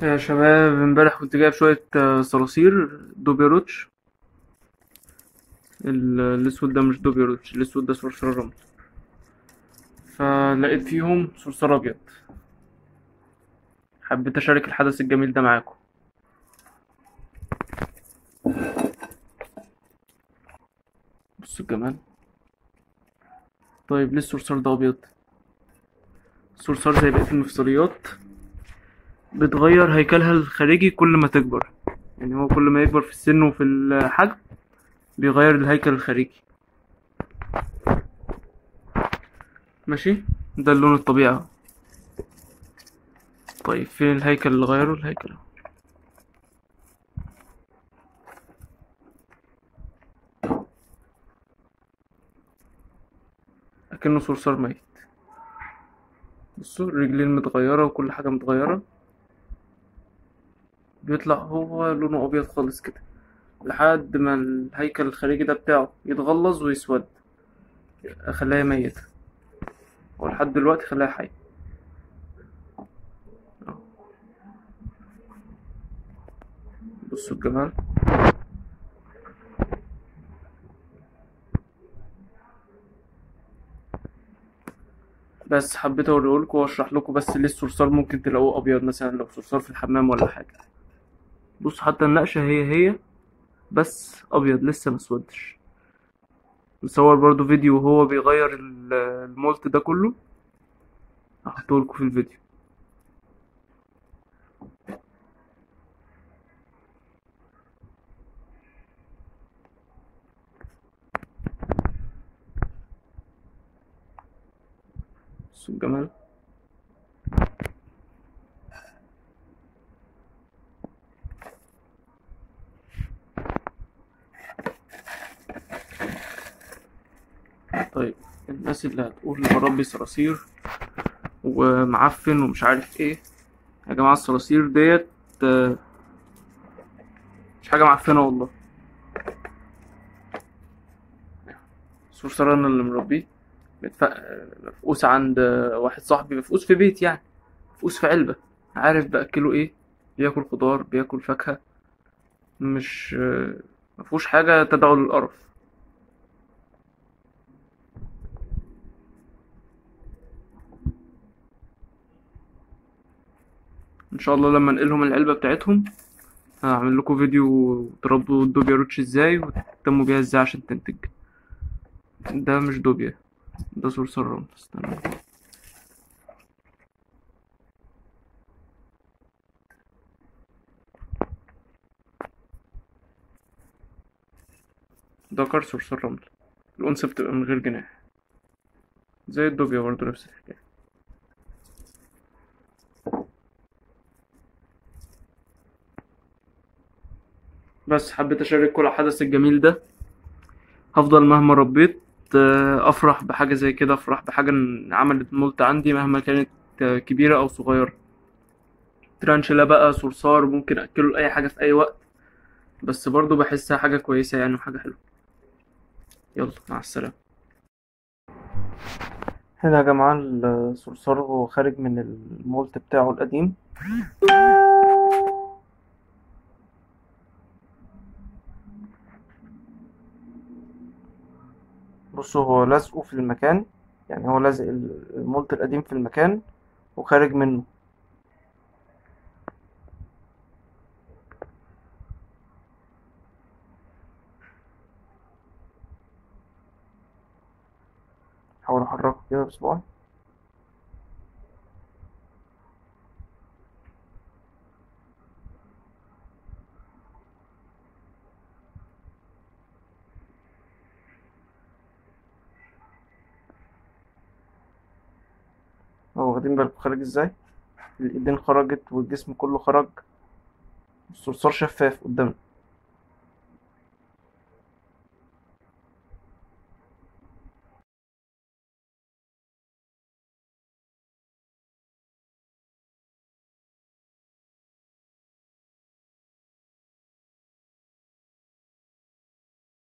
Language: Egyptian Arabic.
يا شباب امبارح كنت جايب شوية آه، صراصير دوبي روتش ال- الأسود ده مش دوبي روتش الأسود ده صرصار الرمل فلقيت فيهم صرصار أبيض حبيت أشارك الحدث الجميل ده معاكم بصوا الجمال طيب ليه الصرصار ده أبيض؟ الصرصار زي بقية المفصليات بتغير هيكلها الخارجي كل ما تكبر يعني هو كل ما يكبر في السن وفي الحجم بيغير الهيكل الخارجي ماشي ده اللون الطبيعي اهو. طيب فين الهيكل اللي غيره الهيكل اهو. اكنه صرصار ميت بصوا الرجلين متغيرة وكل حاجة متغيرة بيطلع هو لونه أبيض خالص كده لحد ما الهيكل الخارجي ده بتاعه يتغلظ ويسود أخليها ميتة ولحد دلوقتي خليها حية أهو. بصوا الجمال بس حبيت اوريهولكوا واشرح لكم بس ليه الصرصار ممكن تلاقوه ابيض مثلا لو صرصار في الحمام ولا حاجه بص حتى النقشه هي هي بس ابيض لسه مسودش مصور برضو فيديو وهو بيغير ال- المولت ده كله هحطه لكم في الفيديو بصوا الجمال طيب الناس اللي هتقول بربي صراصير ومعفن ومش عارف ايه يا جماعة الصراصير ديت آه، مش حاجة معفنة والله صرصار انا اللي مربيه متف- مفقوس عند واحد صاحبي مفقوس في بيت يعني مفقوس في علبة عارف بأكله ايه بياكل خضار بياكل فاكهة مش مفهوش حاجة تدعو للقرف ان شاء الله لما انقلهم العلبة بتاعتهم هعمل لكم فيديو تربوا الدوبيا روتش ازاي وتهتموا بيها ازاي عشان تنتج ده مش دوبيا ده صرصار رمل استنى ذكر صرصار رمل الأنثى بتبقى من غير جناح زي الدوبيا برضه نفس الحكاية بس حبيت أشارك كل الحدث الجميل ده هفضل مهما ربيت آه، أفرح بحاجة زي كده أفرح بحاجة إن عملت مولت عندي مهما كانت آه، كبيرة أو صغيرة ترانشلا بقى صرصار ممكن أكله لأي حاجة في أي وقت بس برضه بحسها حاجة كويسة يعني وحاجة حلوة يلا مع السلامة هنا يا جماعة الصرصار هو خارج من المولت بتاعه القديم بصوا هو لازقه في المكان يعني هو لازق المولت القديم في المكان وخارج منه حاول احركه كده بصباعي هو واخدين بالكم خارج ازاي الايدين خرجت والجسم كله خرج الصرصار شفاف قدامنا